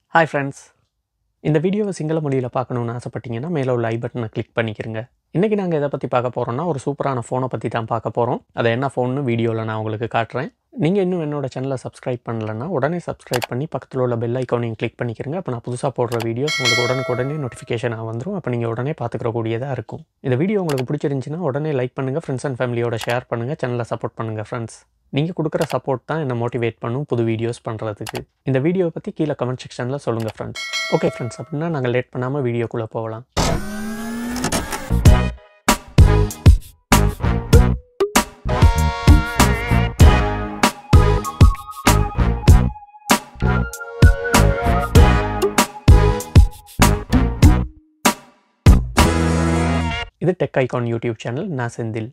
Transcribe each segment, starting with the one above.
Hi friends இந்த வீடியோவை சிங்கள மொழியில் பார்க்கணுன்னு ஆசைப்பட்டீங்கன்னா மேலே உள்ள ஐ பட்டனை கிளிக் பண்ணிக்கிறங்க இன்றைக்கி நாங்கள் எதை பற்றி பார்க்க போகிறோம்னா ஒரு சூப்பரான ஃபோனை பற்றி தான் பார்க்க போகிறோம் அதை என்ன ஃபோன்னு வீடியோவில் நான் உங்களுக்கு காட்டுறேன் நீங்கள் இன்னும் என்னோட சேனலை சப்ஸ்கிரைப் பண்ணலன்னா உடனே சப்ஸ்கிரைப் பண்ணி பக்கத்தில் உள்ள பெல் ஐக்கானையும் கிளிக் பண்ணிக்கிறங்க அப்போ நான் புதுசாக போடுற வீடியோஸ் உங்களுக்கு உடனுக்குடனே நோட்டிஃபிகேஷனாக வந்துடும் அப்போ நீங்கள் உடனே பார்த்துக்கிற கூடியதாக இருக்கும் இந்த வீடியோ உங்களுக்கு பிடிச்சிருந்துச்சின்னா உடனே லைக் பண்ணுங்கள் ஃப்ரெண்ட்ஸ் அண்ட் ஃபேமிலியோட ஷேர் பண்ணுங்கள் சேனலை சப்போர்ட் பண்ணுங்கள் ஃப்ரெண்ட்ஸ் நீங்கள் கொடுக்குற சப்போர்ட் தான் என்னை மோட்டிவேட் பண்ணும் புது வீடியோஸ் பண்ணுறதுக்கு இந்த வீடியோவை பற்றி கீழே கமெண்ட் செக்ஷனில் சொல்லுங்கள் ஃப்ரெண்ட்ஸ் ஓகே ஃப்ரெண்ட்ஸ் அப்படின்னா நாங்கள் லேட் பண்ணாமல் வீடியோக்குள்ளே போகலாம் இது டெக் ஐகான் யூடியூப் சேனல் நான் செந்தில்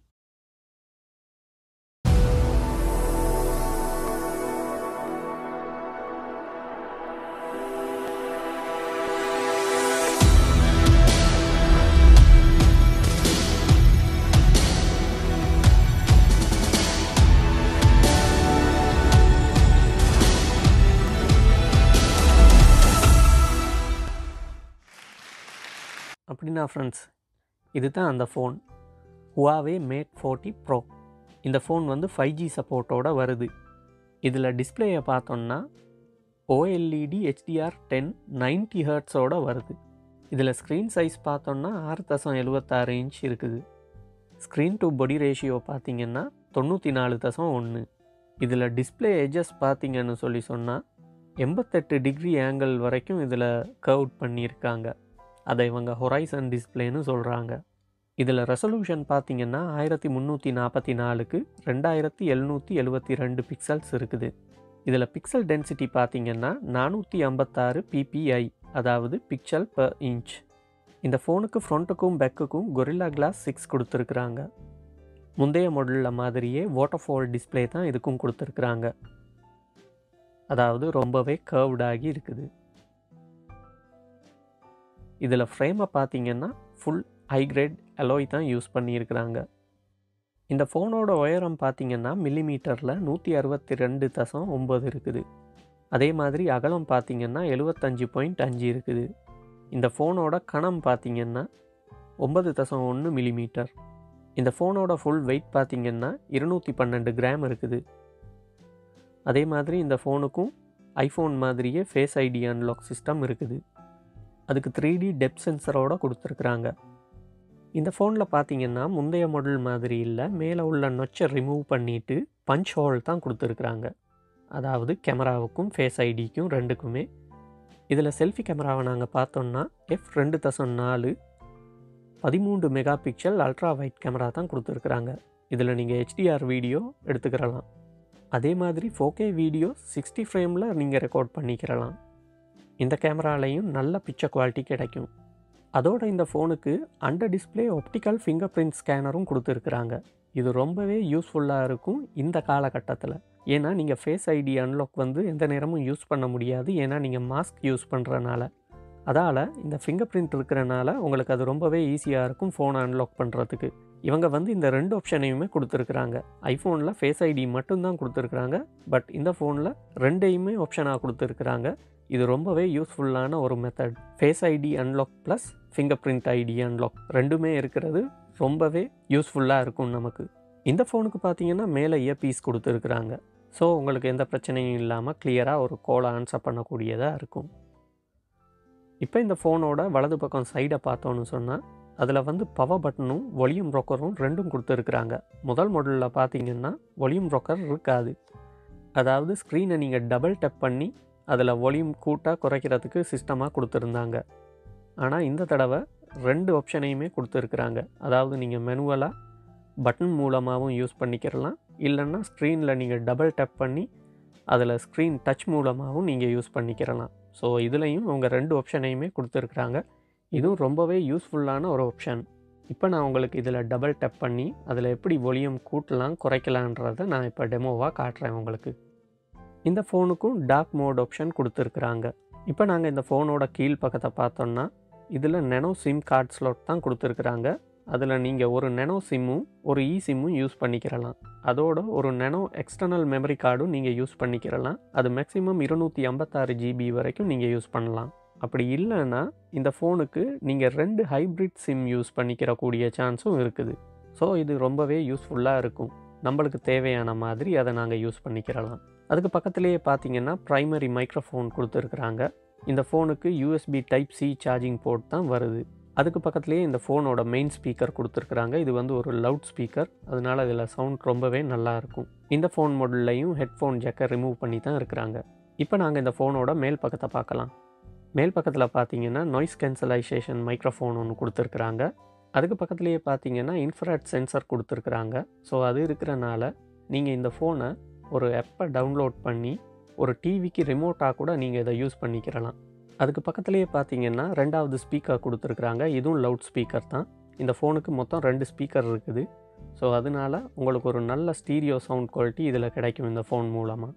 அப்படின்னா ஃப்ரெண்ட்ஸ் இதுதான் அந்த phone Huawei Mate forty bro இந்த ஃபோன் வந்து ஃபைவ் ஜி சப்போர்ட்டோட வருது இதில் டிஸ்பிளேயை பார்த்தோம்னா ஓஎல்இடி ஹெச்டிஆர் டென் நைன்டி ஹர்ட்ஸோட வருது இதில் ஸ்க்ரீன் சைஸ் பார்த்தோம்னா ஆறு தசம் எழுபத்தாறு இன்ச் இருக்குது ஸ்க்ரீன் டு பொடி ரேஷியோ பார்த்தீங்கன்னா தொண்ணூற்றி நாலு தசம் ஒன்று இதில் டிஸ்பிளே எஜஸ் பார்த்தீங்கன்னு சொல்லி சொன்னால் எண்பத்தெட்டு டிகிரி ஆங்கிள் வரைக்கும் இதில் கவுட் பண்ணியிருக்காங்க அதை இவங்க ஹொரைசன் டிஸ்பிளேன்னு சொல்கிறாங்க இதில் ரெசல்யூஷன் பார்த்தீங்கன்னா ஆயிரத்தி முந்நூற்றி நாற்பத்தி நாலுக்கு ரெண்டாயிரத்தி எழுநூற்றி எழுபத்தி ரெண்டு பிக்சல்ஸ் இருக்குது இதில் பிக்சல் டென்சிட்டி பார்த்தீங்கன்னா நானூற்றி ஐம்பத்தாறு பிபிஐ அதாவது பிக்சல் per இன்ச் இந்த ஃபோனுக்கு ஃப்ரண்ட்டுக்கும் பேக்குக்கும் கொரில்லா கிளாஸ் சிக்ஸ் கொடுத்துருக்குறாங்க முந்தைய மாடலில் மாதிரியே வாட்டர்ஃபால் டிஸ்பிளே தான் இதுக்கும் கொடுத்துருக்குறாங்க அதாவது ரொம்பவே கர்வ்டாகி இருக்குது இதில் ஃப்ரேமை பார்த்தீங்கன்னா ஃபுல் ஹை கிரேட் அலோய் தான் யூஸ் பண்ணியிருக்கிறாங்க இந்த ஃபோனோட உயரம் பார்த்தீங்கன்னா மில்லிமீட்டரில் நூற்றி அறுபத்தி ரெண்டு தசம் ஒம்பது இருக்குது அதே மாதிரி அகலம் பார்த்தீங்கன்னா எழுபத்தஞ்சு பாயிண்ட் அஞ்சு இருக்குது இந்த ஃபோனோட கணம் பார்த்தீங்கன்னா ஒன்பது தசம் ஒன்று மில்லிமீட்டர் இந்த ஃபோனோட ஃபுல் வெயிட் பார்த்தீங்கன்னா இருநூற்றி பன்னெண்டு கிராம் இருக்குது அதே மாதிரி இந்த ஃபோனுக்கும் ஐஃபோன் மாதிரியே ஃபேஸ் ஐடி அன்லாக் சிஸ்டம் இருக்குது அதுக்கு த்ரீ டி டெப் சென்சரோட கொடுத்துருக்குறாங்க இந்த ஃபோனில் பார்த்தீங்கன்னா முந்தைய மாடல் மாதிரி இல்லை மேலே உள்ள நொச்சை ரிமூவ் பண்ணிவிட்டு பஞ்ச் ஹோல் தான் கொடுத்துருக்குறாங்க அதாவது கேமராவுக்கும் ஃபேஸ் ஐடிக்கும் ரெண்டுக்குமே இதில் செல்ஃபி கேமராவை நாங்கள் பார்த்தோம்னா எஃப் ரெண்டு தசம் நாலு பதிமூன்று mega pixel ultra wide camera தான் கொடுத்துருக்குறாங்க இதில் நீங்கள் ஹெச்டிஆர் வீடியோ எடுத்துக்கிறலாம் அதே மாதிரி ஃபோகே வீடியோ சிக்ஸ்டி ஃப்ரேமில் நீங்கள் ரெக்கார்ட் பண்ணிக்கிறலாம் இந்த கேமராலையும் நல்ல பிக்சர் குவாலிட்டி கிடைக்கும் அதோட இந்த ஃபோனுக்கு under display optical finger print ஸ்கேனரும் கொடுத்துருக்குறாங்க இது ரொம்பவே யூஸ்ஃபுல்லாக இருக்கும் இந்த காலகட்டத்தில் ஏன்னா நீங்கள் ஃபேஸ் ஐடி அன்லாக் வந்து எந்த நேரமும் யூஸ் பண்ண முடியாது ஏன்னா நீங்கள் மாஸ்க் யூஸ் பண்ணுறனால அதால் இந்த ஃபிங்கர் பிரிண்ட் இருக்கிறனால உங்களுக்கு அது ரொம்பவே ஈஸியாக இருக்கும் ஃபோனை அன்லாக் பண்ணுறதுக்கு இவங்க வந்து இந்த ரெண்டு ஆப்ஷனையுமே கொடுத்துருக்குறாங்க ஐஃபோனில் ஃபேஸ் ஐடி மட்டும்தான் கொடுத்துருக்குறாங்க பட் இந்த ஃபோனில் ரெண்டையுமே ஆப்ஷனாக கொடுத்துருக்குறாங்க இது ரொம்பவே யூஸ்ஃபுல்லான ஒரு method face ID unlock plus finger print ID unlock ரெண்டுமே இருக்கிறது ரொம்பவே யூஸ்ஃபுல்லாக இருக்கும் நமக்கு இந்த ஃபோனுக்கு பார்த்தீங்கன்னா மேலே இயர்பீஸ் கொடுத்துருக்குறாங்க ஸோ உங்களுக்கு எந்த பிரச்சனையும் இல்லாமல் கிளியராக ஒரு கோலை ஆன்சர் பண்ணக்கூடியதாக இருக்கும் இப்போ இந்த ஃபோனோட வலது பக்கம் சைடை பார்த்தோன்னு சொன்னால் அதில் வந்து பவர் பட்டனும் ஒலியூம் ரொக்கரும் ரெண்டும் கொடுத்துருக்குறாங்க முதல் மாடலில் பார்த்தீங்கன்னா ஒலியூம் ரொக்கர் இருக்காது அதாவது ஸ்க்ரீனை நீங்கள் டபுள் டப் பண்ணி அதில் ஒலியூம் கூட்டாக குறைக்கிறதுக்கு சிஸ்டமாக கொடுத்துருந்தாங்க ஆனால் இந்த தடவை ரெண்டு ஆப்ஷனையுமே கொடுத்துருக்குறாங்க அதாவது நீங்கள் மெனுவலாக பட்டன் மூலமாகவும் யூஸ் பண்ணிக்கிறலாம் இல்லைன்னா ஸ்க்ரீனில் நீங்கள் டபுள் டப் பண்ணி அதில் ஸ்க்ரீன் டச் மூலமாகவும் நீங்கள் யூஸ் பண்ணிக்கிறலாம் ஸோ இதுலேயும் அவங்க ரெண்டு ஆப்ஷனையுமே கொடுத்துருக்குறாங்க இதுவும் ரொம்பவே யூஸ்ஃபுல்லான ஒரு ஆப்ஷன் இப்போ நான் உங்களுக்கு இதில் டபுள் டப் பண்ணி அதில் எப்படி ஒலியம் கூட்டலாம் குறைக்கலான்றதை நான் இப்போ டெமோவாக காட்டுறேன் உங்களுக்கு இந்த ஃபோனுக்கும் டார்க் மோட் ஆப்ஷன் கொடுத்துருக்குறாங்க இப்போ நாங்கள் இந்த ஃபோனோட கீழ் பக்கத்தை பார்த்தோம்னா இதில் நெனோ சிம் கார்ட் ஸ்லாட் தான் கொடுத்துருக்குறாங்க அதில் நீங்கள் ஒரு நெனோ சிம்மும் ஒரு இ சிம்மும் யூஸ் பண்ணிக்கிறலாம் அதோட ஒரு நெனோ எக்ஸ்டர்னல் மெமரி கார்டும் நீங்கள் யூஸ் பண்ணிக்கிறலாம் அது மேக்ஸிமம் இருநூற்றி ஐம்பத்தாறு ஜிபி வரைக்கும் நீங்கள் யூஸ் பண்ணலாம் அப்படி இல்லைன்னா இந்த ஃபோனுக்கு நீங்கள் ரெண்டு ஹைப்ரிட் சிம் யூஸ் பண்ணிக்கிற கூடிய சான்ஸும் இருக்குது ஸோ இது ரொம்பவே யூஸ்ஃபுல்லாக இருக்கும் நம்மளுக்கு தேவையான மாதிரி அதை நாங்கள் யூஸ் பண்ணிக்கிறலாம் அதுக்கு பக்கத்துலேயே பார்த்தீங்கன்னா ப்ரைமரி மைக்ரோஃபோன் கொடுத்துருக்குறாங்க இந்த ஃபோனுக்கு USB type C charging port தான் வருது அதுக்கு பக்கத்துலேயே இந்த ஃபோனோட மெயின் ஸ்பீக்கர் கொடுத்துருக்குறாங்க இது வந்து ஒரு லவுட் ஸ்பீக்கர் அதனால் இதில் சவுண்ட் ரொம்பவே நல்லா இருக்கும் இந்த ஃபோன் மாடல்லையும் ஹெட்ஃபோன் ஜெக்கை ரிமூவ் பண்ணி தான் இருக்கிறாங்க இப்போ நாங்கள் இந்த ஃபோனோட மேல் பக்கத்தை பார்க்கலாம் மேல் பக்கத்தில் பார்த்தீங்கன்னா நாய்ஸ் கேன்சலைசேஷன் மைக்ரோஃபோன் ஒன்று கொடுத்துருக்குறாங்க அதுக்கு பக்கத்துலேயே பார்த்தீங்கன்னா இன்ஃப்ராட் சென்சர் கொடுத்துருக்குறாங்க ஸோ அது இருக்கிறனால நீங்கள் இந்த ஃபோனை ஒரு ஆப்பை டவுன்லோட் பண்ணி ஒரு டிவிக்கு ரிமோட்டாக கூட நீங்கள் இதை யூஸ் பண்ணிக்கிறலாம் அதுக்கு பக்கத்துலேயே பார்த்தீங்கன்னா ரெண்டாவது ஸ்பீக்கர் கொடுத்துருக்குறாங்க இதுவும் லவுட் ஸ்பீக்கர் தான் இந்த ஃபோனுக்கு மொத்தம் ரெண்டு ஸ்பீக்கர் இருக்குது ஸோ அதனால உங்களுக்கு ஒரு நல்ல ஸ்டீரியோ சவுண்ட் குவாலிட்டி இதில் கிடைக்கும் இந்த ஃபோன் மூலமாக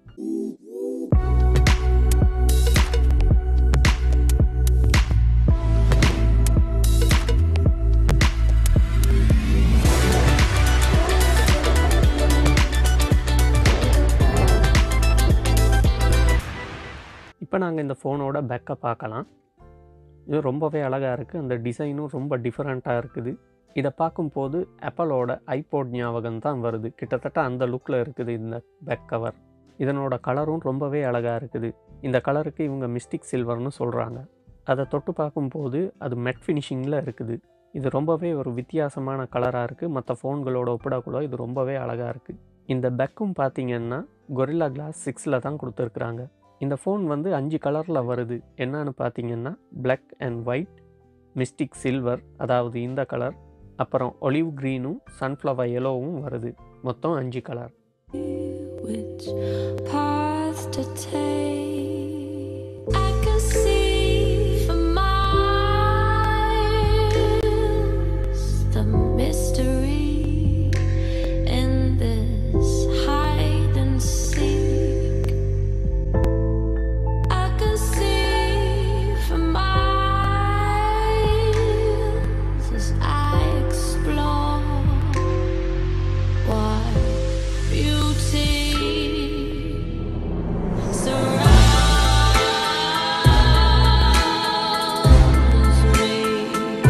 இப்போ நாங்கள் இந்த ஃபோனோட பேக்கை பார்க்கலாம் இது ரொம்பவே அழகாக இருக்குது அந்த டிசைனும் ரொம்ப டிஃப்ரெண்ட்டாக இருக்குது இதை பார்க்கும்போது ஆப்பிளோட ஐபோட் ஞாபகம் தான் வருது கிட்டத்தட்ட அந்த லுக்கில் இருக்குது இந்த பேக் கவர் இதனோட கலரும் ரொம்பவே அழகாக இருக்குது இந்த கலருக்கு இவங்க மிஸ்டிக் சில்வர்னு சொல்கிறாங்க அதை தொட்டு பார்க்கும்போது அது மெட் ஃபினிஷிங்கில் இருக்குது இது ரொம்பவே ஒரு வித்தியாசமான கலராக இருக்குது மற்ற ஃபோன்களோட ஒப்பிடக்கூட இது ரொம்பவே அழகாக இருக்குது இந்த பேக்கும் பார்த்தீங்கன்னா கொரில்லா கிளாஸ் சிக்ஸில் தான் கொடுத்துருக்குறாங்க இந்த ஃபோன் வந்து அஞ்சு கலரில் வருது என்னன்னு பார்த்தீங்கன்னா black and white mystic silver அதாவது இந்த கலர் அப்புறம் ஒலிவ் க்ரீனும் சன்ஃப்ளவர் எல்லோவும் வருது மொத்தம் அஞ்சு colour which path to take. I can see for miles the mystery in this hide and seek. I can see for miles as I explore what beauty surrounds me.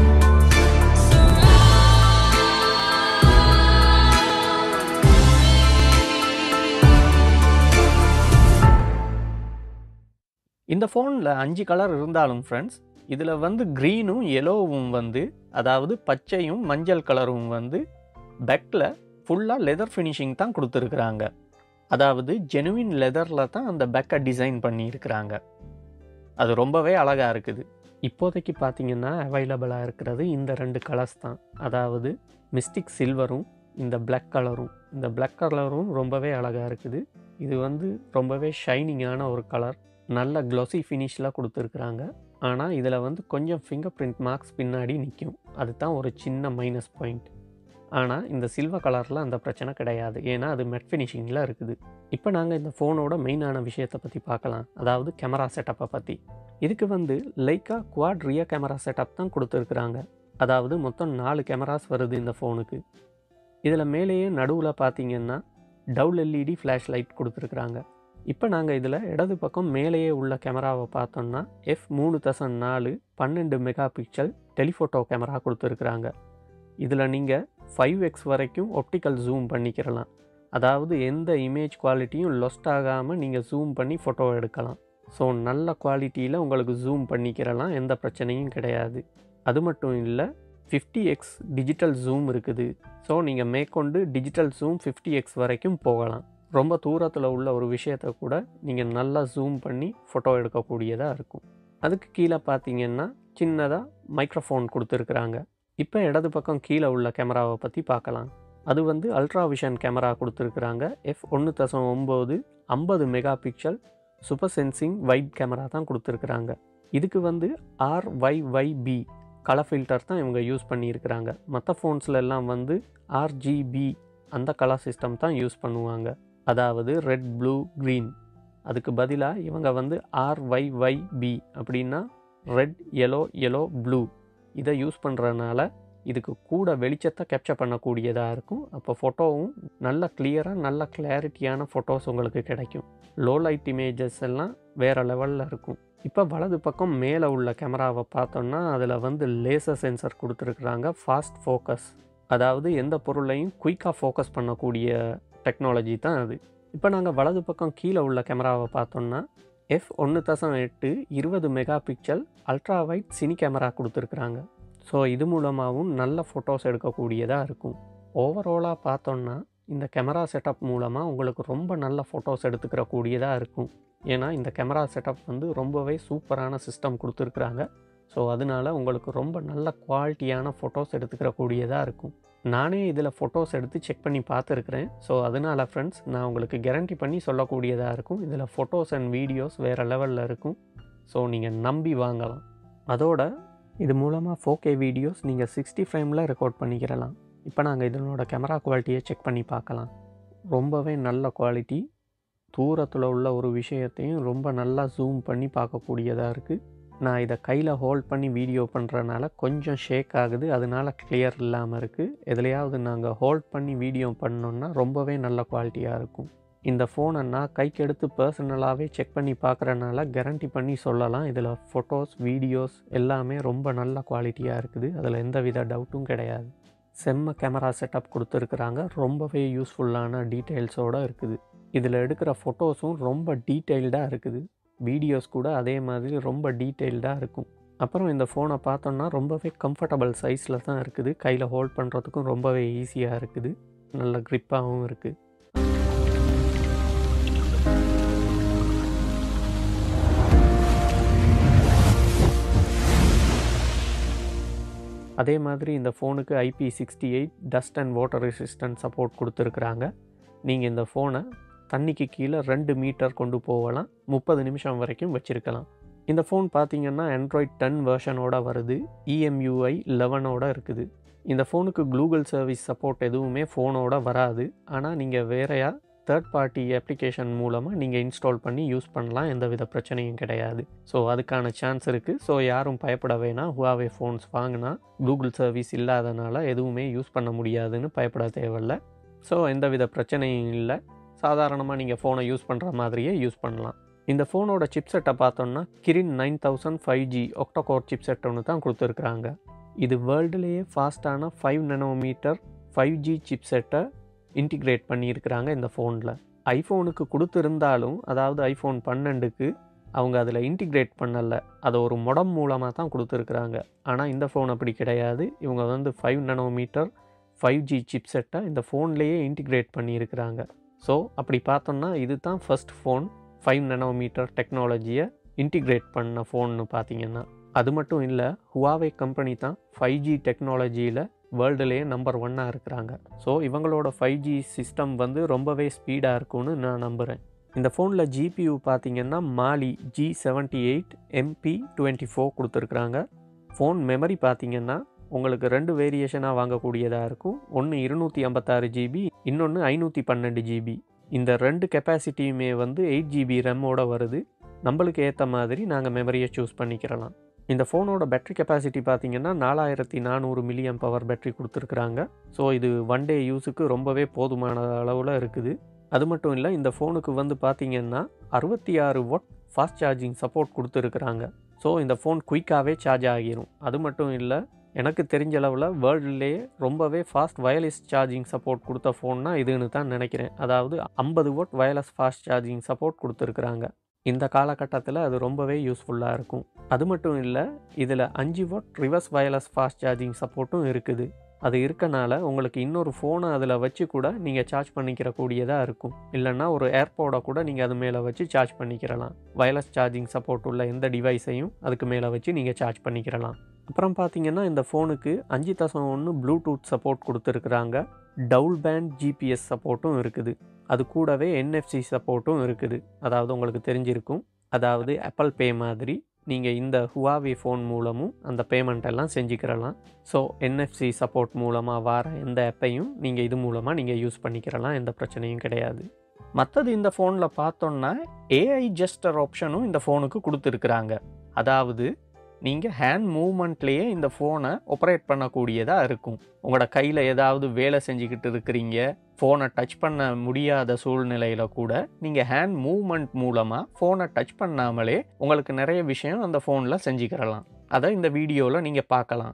இந்த ஃபோனில் அஞ்சு colour இருந்தாலும் friends இதில் வந்து க்ரீனும் எல்லோவும் வந்து அதாவது பச்சையும் மஞ்சள் கலரும் வந்து பேக்கில் ஃபுல்லாக லெதர் ஃபினிஷிங் தான் கொடுத்துருக்குறாங்க அதாவது ஜெனுவின் லெதரில் தான் அந்த பேக்கை டிசைன் பண்ணியிருக்கிறாங்க அது ரொம்பவே அழகாக இருக்குது இப்போதைக்கு பார்த்தீங்கன்னா அவைலபிளாக இருக்கிறது இந்த ரெண்டு கலர்ஸ் தான் அதாவது மிஸ்டிக் சில்வரும் இந்த Black கலரும் இந்த Black கலரும் ரொம்பவே அழகாக இருக்குது இது வந்து ரொம்பவே ஷைனிங்கான ஒரு கலர் நல்ல க்ளோசி ஃபினிஷில் கொடுத்துருக்குறாங்க ஆனால் இதில் வந்து கொஞ்சம் ஃபிங்கர் பிரிண்ட் மார்க்ஸ் பின்னாடி நிற்கும் அதுதான் ஒரு சின்ன மைனஸ் பாயிண்ட் ஆனால் இந்த சில்வர் கலரில் அந்த பிரச்சனை கிடையாது ஏன்னா அது மெட் ஃபினிஷிங்கில் இருக்குது இப்போ நாங்கள் இந்த ஃபோனோட மெயினான விஷயத்தை பற்றி பார்க்கலாம் அதாவது கேமரா செட்டப்பை பற்றி இதுக்கு வந்து Leica quad rear camera setup தான் கொடுத்துருக்குறாங்க அதாவது மொத்தம் நாலு கேமராஸ் வருது இந்த ஃபோனுக்கு இதில் மேலேயே நடுவில் பார்த்தீங்கன்னா டவுல் எல்இடி ஃப்ளாஷ் லைட் கொடுத்துருக்குறாங்க இப்போ நாங்கள் இதில் இடது பக்கம் மேலேயே உள்ள கேமராவை பார்த்தோம்னா எஃப் மூணு தசம் நாலு பன்னெண்டு மெகா பிக்சல் டெலிஃபோட்டோ கேமரா கொடுத்துருக்குறாங்க இதில் நீங்கள் ஃபைவ் எக்ஸ் வரைக்கும் ஒப்டிக்கல் ஜூம் பண்ணிக்கிறலாம் அதாவது எந்த இமேஜ் குவாலிட்டியும் லொஸ்ட் ஆகாமல் நீங்கள் ஜூம் பண்ணி ஃபோட்டோ எடுக்கலாம் ஸோ நல்ல குவாலிட்டியில் உங்களுக்கு ஜூம் பண்ணிக்கிறலாம் எந்த பிரச்சனையும் கிடையாது அது மட்டும் இல்லை ஃபிஃப்டி எக்ஸ் டிஜிட்டல் ஜூம் இருக்குது ஸோ நீங்கள் மேற்கொண்டு டிஜிட்டல் ஜூம் ஃபிஃப்டி எக்ஸ் வரைக்கும் போகலாம் ரொம்ப தூரத்தில் உள்ள ஒரு விஷயத்தை கூட நீங்கள் நல்லா ஜூம் பண்ணி ஃபோட்டோ எடுக்கக்கூடியதாக இருக்கும் அதுக்கு கீழே பார்த்தீங்கன்னா சின்னதாக மைக்ரோஃபோன் கொடுத்துருக்குறாங்க இப்போ இடது பக்கம் கீழே உள்ள கேமராவை பற்றி பார்க்கலாம் அது வந்து அல்ட்ரா விஷன் கேமரா கொடுத்துருக்குறாங்க எஃப் ஒன்று தசம் ஒம்பது ஐம்பது mega pixel super sensing wide camera தான் கொடுத்துருக்குறாங்க இதுக்கு வந்து ஆர்ஒய்ஒய்பி கலர் ஃபில்டர் தான் இவங்க யூஸ் பண்ணியிருக்கிறாங்க மற்ற ஃபோன்ஸில் எல்லாம் வந்து ஆர்ஜிபி அந்த கலர் சிஸ்டம் தான் யூஸ் பண்ணுவாங்க அதாவது ரெட் ப்ளூ க்ரீன் அதுக்கு பதிலாக இவங்க வந்து ஆர்ஒய்ஒய்பி அப்படின்னா ரெட் yellow yellow ப்ளூ இதை யூஸ் பண்ணுறதுனால இதுக்கு கூட வெளிச்சத்தை கேப்சர் பண்ணக்கூடியதாக இருக்கும் அப்போ ஃபோட்டோவும் நல்ல கிளியராக நல்ல கிளாரிட்டியான ஃபோட்டோஸ் உங்களுக்கு கிடைக்கும் லோ லைட் இமேஜஸ் எல்லாம் வேறு லெவலில் இருக்கும் இப்போ வலது பக்கம் மேலே உள்ள கேமராவை பார்த்தோம்னா அதில் வந்து லேசர் சென்சர் கொடுத்துருக்குறாங்க ஃபாஸ்ட் ஃபோக்கஸ் அதாவது எந்த பொருளையும் குயிக்காக ஃபோக்கஸ் பண்ணக்கூடிய டெக்னாலஜி தான் அது இப்போ நாங்கள் வலது பக்கம் கீழே உள்ள கேமராவை பார்த்தோம்னா எஃப் ஒன்று தசம் எட்டு இருபது mega pixel ultra wide cine camera கொடுத்துருக்குறாங்க ஸோ இது மூலமாகவும் நல்ல ஃபோட்டோஸ் எடுக்கக்கூடியதாக இருக்கும் ஓவராலாக பார்த்தோம்னா இந்த கேமரா செட்டப் மூலமாக உங்களுக்கு ரொம்ப நல்ல ஃபோட்டோஸ் எடுத்துக்கிற கூடியதாக இருக்கும் ஏன்னா இந்த கேமரா செட்டப் வந்து ரொம்பவே சூப்பரான சிஸ்டம் கொடுத்துருக்குறாங்க ஸோ அதனால உங்களுக்கு ரொம்ப நல்ல குவாலிட்டியான ஃபோட்டோஸ் எடுத்துக்கிற கூடியதாக இருக்கும் நானே இதில் ஃபோட்டோஸ் எடுத்து செக் பண்ணி பார்த்துருக்குறேன் ஸோ அதனால் ஃப்ரெண்ட்ஸ் நான் உங்களுக்கு கேரண்டி பண்ணி சொல்லக்கூடியதாக இருக்கும் இதில் ஃபோட்டோஸ் அண்ட் வீடியோஸ் வேறு லெவலில் இருக்கும் ஸோ நீங்கள் நம்பி வாங்கலாம் அதோட இது மூலமாக ஃபோர் கே வீடியோஸ் நீங்கள் சிக்ஸ்டி ஃப்ரேமில் ரெக்கார்ட் பண்ணிக்கிறலாம் இப்போ நாங்கள் இதனோட கேமரா குவாலிட்டியை செக் பண்ணி பார்க்கலாம் ரொம்பவே நல்ல குவாலிட்டி தூரத்தில் உள்ள ஒரு விஷயத்தையும் ரொம்ப நல்லா ஜூம் பண்ணி பார்க்கக்கூடியதாக இருக்குது நான் இதை கையில் ஹோல்ட் பண்ணி வீடியோ பண்ணுறனால கொஞ்சம் ஷேக் ஆகுது அதனால கிளியர் இல்லாமல் இருக்குது எதுலையாவது நாங்கள் ஹோல்ட் பண்ணி வீடியோ பண்ணோன்னா ரொம்பவே நல்ல குவாலிட்டியாக இருக்கும் இந்த ஃபோனை நான் கைக்கு எடுத்து பர்சனலாகவே செக் பண்ணி பார்க்குறனால கேரண்டி பண்ணி சொல்லலாம் இதில் ஃபோட்டோஸ் வீடியோஸ் எல்லாமே ரொம்ப நல்ல குவாலிட்டியாக இருக்குது அதில் எந்த வித டவுட்டும் கிடையாது செம்ம கேமரா செட்டப் கொடுத்துருக்குறாங்க ரொம்பவே யூஸ்ஃபுல்லான டீட்டெயில்ஸோடு இருக்குது இதில் எடுக்கிற ஃபோட்டோஸும் ரொம்ப டீட்டெயில்டாக இருக்குது வீடியோஸ் கூட அதே மாதிரி ரொம்ப டீட்டெயில்டாக இருக்கும் அப்புறம் இந்த ஃபோனை பார்த்தோன்னா ரொம்பவே கம்ஃபர்டபுள் சைஸில் தான் இருக்குது கையில் ஹோல்ட் பண்ணுறதுக்கும் ரொம்பவே ஈஸியாக இருக்குது நல்ல க்ரிப்பாகவும் இருக்குது அதே மாதிரி இந்த ஃபோனுக்கு IP sixty eight dust and water resistant support கொடுத்துருக்குறாங்க நீங்கள் இந்த ஃபோனை தண்ணிக்கு கீழே ரெண்டு மீட்டர் கொண்டு போகலாம் முப்பது நிமிஷம் வரைக்கும் வச்சுருக்கலாம் இந்த ஃபோன் பார்த்தீங்கன்னா ஆண்ட்ராய்ட் டென் வெர்ஷனோட வருது இஎம்யூஐ லெவனோட இருக்குது இந்த ஃபோனுக்கு கூகுள் சர்வீஸ் சப்போர்ட் எதுவுமே ஃபோனோட வராது ஆனால் நீங்கள் வேறையா தேர்ட் பார்ட்டி அப்ளிகேஷன் மூலமாக நீங்கள் இன்ஸ்டால் பண்ணி யூஸ் பண்ணலாம் எந்த வித பிரச்சனையும் கிடையாது ஸோ அதுக்கான சான்ஸ் இருக்குது ஸோ யாரும் பயப்பட வேணாம் ஹுவாவே ஃபோன்ஸ் வாங்கினா கூகுள் சர்வீஸ் இல்லாதனால எதுவுமே யூஸ் பண்ண முடியாதுன்னு பயப்பட தேவையில்ல ஸோ எந்த வித பிரச்சனையும் இல்லை சாதாரணமாக நீங்கள் ஃபோனை யூஸ் பண்ணுற மாதிரியே யூஸ் பண்ணலாம் இந்த ஃபோனோட சிப்செட்டை பார்த்தோம்னா Kirin nine thousand five G octacore chipset ஒன்று தான் கொடுத்துருக்குறாங்க இது வேர்ல்டுலேயே ஃபாஸ்ட்டான ஃபைவ் நெனோமீட்டர் ஃபைவ் ஜி சிப்செட்டை இன்டிகிரேட் பண்ணியிருக்கிறாங்க இந்த ஃபோனில் ஐஃபோனுக்கு கொடுத்துருந்தாலும் அதாவது ஐஃபோன் பன்னெண்டுக்கு அவங்க அதில் இன்டிகிரேட் பண்ணலை அதை ஒரு மொடம் மூலமாக தான் கொடுத்துருக்குறாங்க ஆனால் இந்த ஃபோன் அப்படி கிடையாது இவங்க வந்து ஃபைவ் நெனோமீட்டர் ஃபைவ் ஜி சிப்செட்டை இந்த ஃபோன்லேயே இன்டிகிரேட் பண்ணியிருக்கிறாங்க ஸோ அப்படி பார்த்தோம்னா இது தான் ஃபஸ்ட் ஃபோன் ஃபைவ் நெனோமீட்டர் டெக்னாலஜியை இன்டிகிரேட் பண்ண ஃபோன்னு பார்த்தீங்கன்னா அது மட்டும் இல்லை ஹுவாவே கம்பெனி தான் ஃபைவ் ஜி டெக்னாலஜியில் வேர்ல்டுலேயே நம்பர் ஒன்னாக இருக்கிறாங்க ஸோ இவங்களோட ஃபைவ் ஜி சிஸ்டம் வந்து ரொம்பவே ஸ்பீடாக இருக்கும்னு நான் நம்புகிறேன் இந்த ஃபோனில் ஜிபியூ பார்த்தீங்கன்னா Mali G seventy eight MP twenty four கொடுத்துருக்குறாங்க ஃபோன் மெமரி பார்த்தீங்கன்னா உங்களுக்கு ரெண்டு வேரியேஷனாக வாங்கக்கூடியதாக இருக்கும் ஒன்று இருநூற்றி ஐம்பத்தாறு ஜிபி இன்னொன்று ஐநூற்றி பன்னெண்டு ஜிபி இந்த ரெண்டு கெப்பாசிட்டியுமே வந்து எயிட் ஜிபி ரெம்மோட வருது நம்மளுக்கு ஏற்ற மாதிரி நாங்கள் மெமரியை சூஸ் பண்ணிக்கிறலாம் இந்த ஃபோனோட பேட்டரி கெப்பாசிட்டி பார்த்தீங்கன்னா நாலாயிரத்தி நானூறு மில்லியம் பவர் பேட்டரி கொடுத்துருக்குறாங்க ஸோ இது ஒன் டே யூஸுக்கு ரொம்பவே போதுமான அளவில் இருக்குது அது மட்டும் இல்லை இந்த ஃபோனுக்கு வந்து பார்த்தீங்கன்னா அறுபத்தி ஆறு வாட் ஃபாஸ்ட் சார்ஜிங் சப்போர்ட் கொடுத்துருக்குறாங்க ஸோ இந்த ஃபோன் குயிக்காகவே சார்ஜ் ஆகிரும் அது மட்டும் இல்லை எனக்கு தெரிஞ்ச அளவில் வேர்ல்டுலேயே ரொம்பவே ஃபாஸ்ட் வயர்லெஸ் சார்ஜிங் சப்போர்ட் கொடுத்த ஃபோன்னா இதுன்னு தான் நினைக்கிறேன் அதாவது ஐம்பது watt wireless fast charging support கொடுத்துருக்குறாங்க இந்த காலகட்டத்தில் அது ரொம்பவே யூஸ்ஃபுல்லாக இருக்கும் அது மட்டும் இல்லை இதில் அஞ்சு watt reverse wireless fast charging சப்போர்ட்டும் இருக்குது அது இருக்கனால உங்களுக்கு இன்னொரு ஃபோனை அதில் வச்சு கூட நீங்கள் சார்ஜ் பண்ணிக்கிற கூடியதாக இருக்கும் இல்லைன்னா ஒரு ஏர்போர்டை கூட நீங்கள் அது மேலே வச்சு சார்ஜ் பண்ணிக்கிறலாம் வயர்லெஸ் சார்ஜிங் சப்போர்ட் உள்ள எந்த டிவைஸையும் அதுக்கு மேலே வச்சு நீங்கள் சார்ஜ் பண்ணிக்கிறலாம் அப்புறம் பார்த்தீங்கன்னா இந்த ஃபோனுக்கு அஞ்சு தசம் ஒன்று ப்ளூடூத் சப்போர்ட் கொடுத்துருக்குறாங்க டவுல் பேண்ட் ஜிபிஎஸ் சப்போர்ட்டும் இருக்குது அது கூடவே என்எஃப்சி சப்போர்ட்டும் இருக்குது அதாவது உங்களுக்கு தெரிஞ்சிருக்கும் அதாவது ஆப்பிள் பே மாதிரி நீங்கள் இந்த ஹுவாவி ஃபோன் மூலமும் அந்த பேமெண்ட் எல்லாம் செஞ்சுக்கிறலாம் ஸோ என்எஃப்சி சப்போர்ட் மூலமாக வர எந்த ஆப்பையும் நீங்கள் இது மூலமாக நீங்கள் யூஸ் பண்ணிக்கிறலாம் எந்த பிரச்சனையும் கிடையாது மற்றது இந்த ஃபோனில் பார்த்தோன்னா ஏஐ ஜெஸ்டர் ஆப்ஷனும் இந்த ஃபோனுக்கு கொடுத்துருக்குறாங்க அதாவது நீங்கள் ஹேண்ட் மூமெண்ட்லேயே இந்த ஃபோனை ஆப்ரேட் பண்ணக்கூடியதாக இருக்கும் உங்களோட கையில் ஏதாவது வேலை செஞ்சுக்கிட்டு இருக்கிறீங்க ஃபோனை டச் பண்ண முடியாத சூழ்நிலையில் கூட நீங்கள் ஹேண்ட் மூமெண்ட் மூலமாக ஃபோனை டச் பண்ணாமலே உங்களுக்கு நிறைய விஷயம் அந்த ஃபோனில் செஞ்சுக்கிறலாம் அதை இந்த வீடியோவில் நீங்கள் பார்க்கலாம்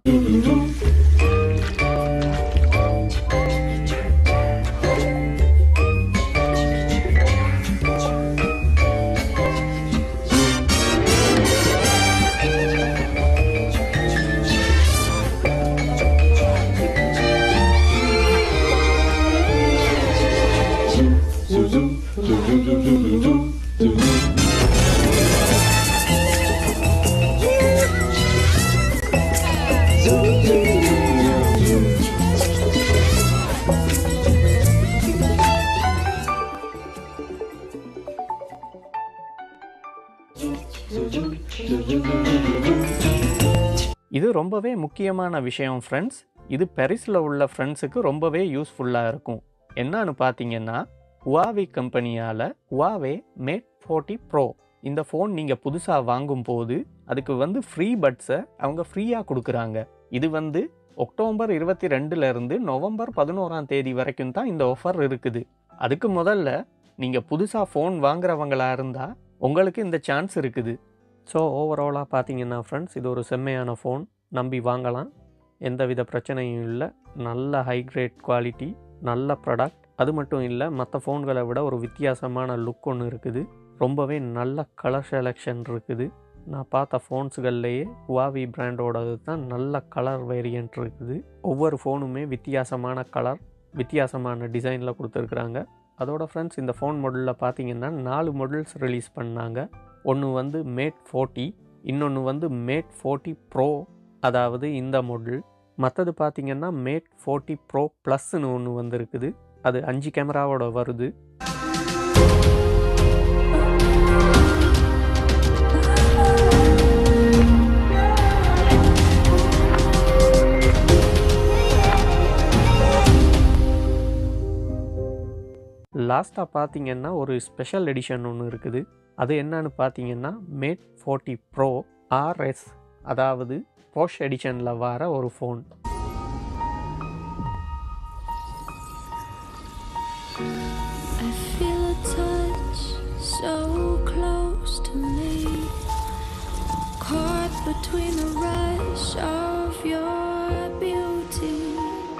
இது ரொம்பவே முக்கியமான விஷயம் ஃப்ரெண்ட்ஸ் இது பெரிஸில் உள்ள ஃப்ரெண்ட்ஸுக்கு ரொம்பவே யூஸ்ஃபுல்லாக இருக்கும் என்னன்னு பார்த்தீங்கன்னா ஹுவாவி கம்பெனியால் ஹுவாவே மேட் ஃபோர்ட்டி ப்ரோ இந்த ஃபோன் நீங்கள் புதுசாக வாங்கும்போது அதுக்கு வந்து ஃப்ரீ பட்ஸை அவங்க ஃப்ரீயாக கொடுக்குறாங்க இது வந்து அக்டோபர் இருபத்தி ரெண்டுலேருந்து நவம்பர் பதினோராம் தேதி வரைக்கும் தான் இந்த ஆஃபர் இருக்குது அதுக்கு முதல்ல நீங்கள் புதுசாக ஃபோன் வாங்குறவங்களா இருந்தால் உங்களுக்கு இந்த சான்ஸ் இருக்குது ஸோ ஓவராலாக பார்த்தீங்கன்னா ஃப்ரெண்ட்ஸ் இது ஒரு செம்மையான ஃபோன் நம்பி வாங்கலாம் எந்தவித பிரச்சனையும் இல்லை நல்ல ஹை கிரேட் குவாலிட்டி நல்ல ப்ராடக்ட் அது மட்டும் இல்லை மற்ற ஃபோன்களை விட ஒரு வித்தியாசமான லுக் ஒன்று இருக்குது ரொம்பவே நல்ல கலர் செலெக்ஷன் இருக்குது நான் பார்த்த ஃபோன்ஸுகள்லேயே ஹுவாவி பிராண்டோடது தான் நல்ல கலர் வேரியன்ட் இருக்குது ஒவ்வொரு ஃபோனுமே வித்தியாசமான கலர் வித்தியாசமான டிசைனில் கொடுத்துருக்குறாங்க அதோட ஃப்ரெண்ட்ஸ் இந்த ஃபோன் மாடலில் பார்த்தீங்கன்னா நாலு மாடல்ஸ் ரிலீஸ் பண்ணாங்க ஒன்று வந்து மேட் ஃபோர்ட்டி இன்னொன்று வந்து மேட் ஃபோர்ட்டி ப்ரோ அதாவது இந்த மாடல் மற்றது பார்த்தீங்கன்னா மேட் ஃபோர்ட்டி ப்ரோ ப்ளஸ்ன்னு ஒன்று வந்திருக்குது அது அஞ்சு கேமராவோட வருது லாஸ்ட்டாக பார்த்தீங்கன்னா ஒரு ஸ்பெஷல் எடிஷன் ஒன்று இருக்குது அது என்னன்னு பார்த்தீங்கன்னா மேட் ஃபோர்ட்டி ப்ரோ ஆர்எஸ் அதாவது போஷ் எடிஷனில் வர ஒரு phone I feel a touch so close to me, caught between the rush of your beauty.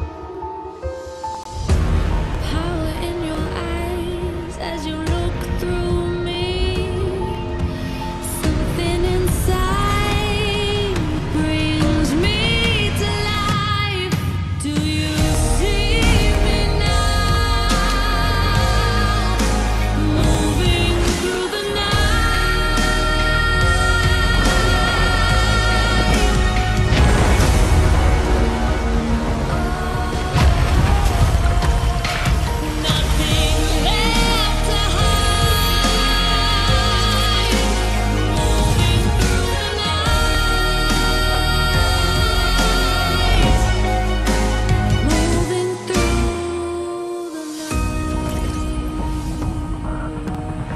Power in your eyes as you look through me. Something inside brings me to life. Do you see me now? Moving through the night. Nothing left to hide. Moving through the night. Moving through the night.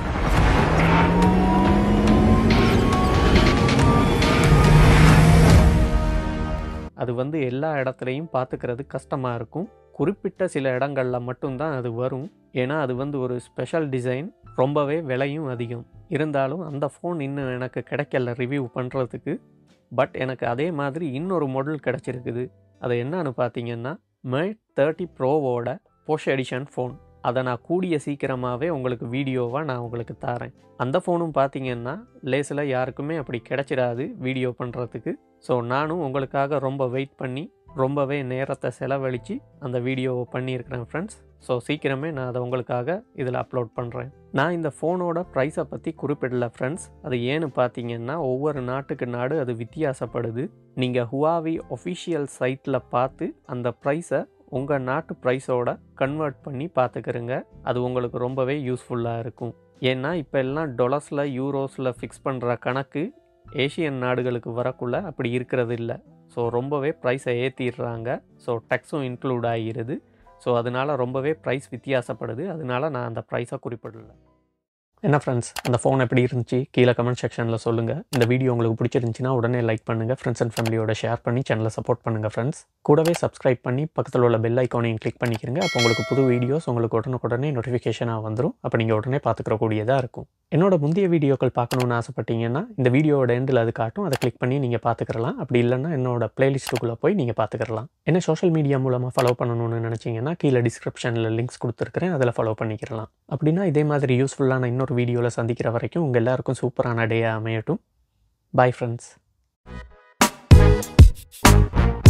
அது வந்து எல்லா இடத்துலையும் பார்த்துக்கிறது கஷ்டமாக இருக்கும் குறிப்பிட்ட சில இடங்களில் மட்டும்தான் அது வரும் ஏன்னா அது வந்து ஒரு ஸ்பெஷல் டிசைன் ரொம்பவே விலையும் அதிகம் இருந்தாலும் அந்த ஃபோன் இன்னும் எனக்கு கிடைக்கல ரிவ்யூ பண்ணுறதுக்கு பட் எனக்கு அதே மாதிரி இன்னொரு மாடல் கிடச்சிருக்குது அது என்னன்னு பார்த்தீங்கன்னா மேட் தேர்ட்டி ப்ரோவோட போஷ் எடிஷன் ஃபோன் அதை நான் கூடிய சீக்கிரமாகவே உங்களுக்கு வீடியோவாக நான் உங்களுக்கு தரேன் அந்த ஃபோனும் பார்த்தீங்கன்னா லேஸில் யாருக்குமே அப்படி கிடைச்சிடாது வீடியோ பண்ணுறதுக்கு ஸோ நானும் உங்களுக்காக ரொம்ப வெயிட் பண்ணி ரொம்பவே நேரத்தை செலவழித்து அந்த வீடியோவை பண்ணியிருக்கிறேன் ஃப்ரெண்ட்ஸ் ஸோ சீக்கிரமே நான் அதை உங்களுக்காக இதில் அப்லோட் பண்ணுறேன் நான் இந்த ஃபோனோட ப்ரைஸை பற்றி குறிப்பிடல ஃப்ரெண்ட்ஸ் அது ஏன்னு பார்த்தீங்கன்னா ஒவ்வொரு நாட்டுக்கு நாடு அது வித்தியாசப்படுது நீங்கள் ஹுவாவி ஒஃபிஷியல் சைட்டில் பார்த்து அந்த ப்ரைஸை உங்கள் நாட்டு ப்ரைஸோட கன்வெர்ட் பண்ணி பார்த்துக்கிறங்க அது உங்களுக்கு ரொம்பவே யூஸ்ஃபுல்லாக இருக்கும் ஏன்னா இப்போ எல்லாம் டொலர்ஸில் யூரோஸில் ஃபிக்ஸ் பண்ணுற கணக்கு ஏஷியன் நாடுகளுக்கு வரக்குள்ள அப்படி இருக்கிறது இல்லை ஸோ ரொம்பவே ப்ரைஸை ஏற்றிடுறாங்க ஸோ டேக்ஸும் இன்க்ளூட் ஆகிருது ஸோ அதனால் ரொம்பவே ப்ரைஸ் வித்தியாசப்படுது அதனால நான் அந்த ப்ரைஸை குறிப்பிடல என்ன ஃப்ரெண்ட்ஸ் அந்த ஃபோன் எப்படி இருந்துச்சு கீழே கமெண்ட் செக்ஷனில் சொல்லுங்கள் இந்த வீடியோ உங்களுக்கு பிடிச்சிருந்துச்சின்னா உடனே லைக் பண்ணுங்கள் ஃப்ரெண்ட்ஸ் அண்ட் ஃபேமிலியோட ஷேர் பண்ணி சேனலை சப்போர்ட் பண்ணுங்கள் ஃப்ரெண்ட்ஸ் கூடவே சப்ஸ்கிரைப் பண்ணி பக்கத்தில் உள்ள பெல் ஐக்கானையும் கிளிக் பண்ணிக்கிறங்க அப்போ உங்களுக்கு புது வீடியோஸ் உங்களுக்கு உடனுக்குடனே நோட்டிஃபிகேஷனாக வந்துடும் அப்போ நீங்கள் உடனே பார்த்துக்கிறக்கூடியதாக இருக்கும் என்னோட முந்தைய வீடியோக்கள் பார்க்கணுன்னு ஆசைப்பட்டீங்கன்னா இந்த வீடியோவோட எண்டில் அது காட்டும் அதை கிளிக் பண்ணி நீங்கள் பார்த்துக்கிறலாம் அப்படி இல்லைன்னா என்னோட பிளேலிஸ்ட்டுக்குள்ளே போய் நீங்கள் பார்த்துக்கிறலாம் என்ன சோஷியல் மீடியா மூலமாக ஃபாலோ பண்ணணும்னு நினச்சிங்கன்னா கீழே டிஸ்கிரிப்ஷனில் லிங்க்ஸ் கொடுத்துருக்கிறேன் அதில் ஃபாலோ பண்ணிக்கிறலாம் அப்படின்னா இதே மாதிரி யூஸ்ஃபுல்லான இன்னொரு வீடியோவில் சந்திக்கிற வரைக்கும் உங்கள் எல்லாருக்கும் சூப்பரான டேயாக அமையட்டும் பாய் ஃப்ரெண்ட்ஸ்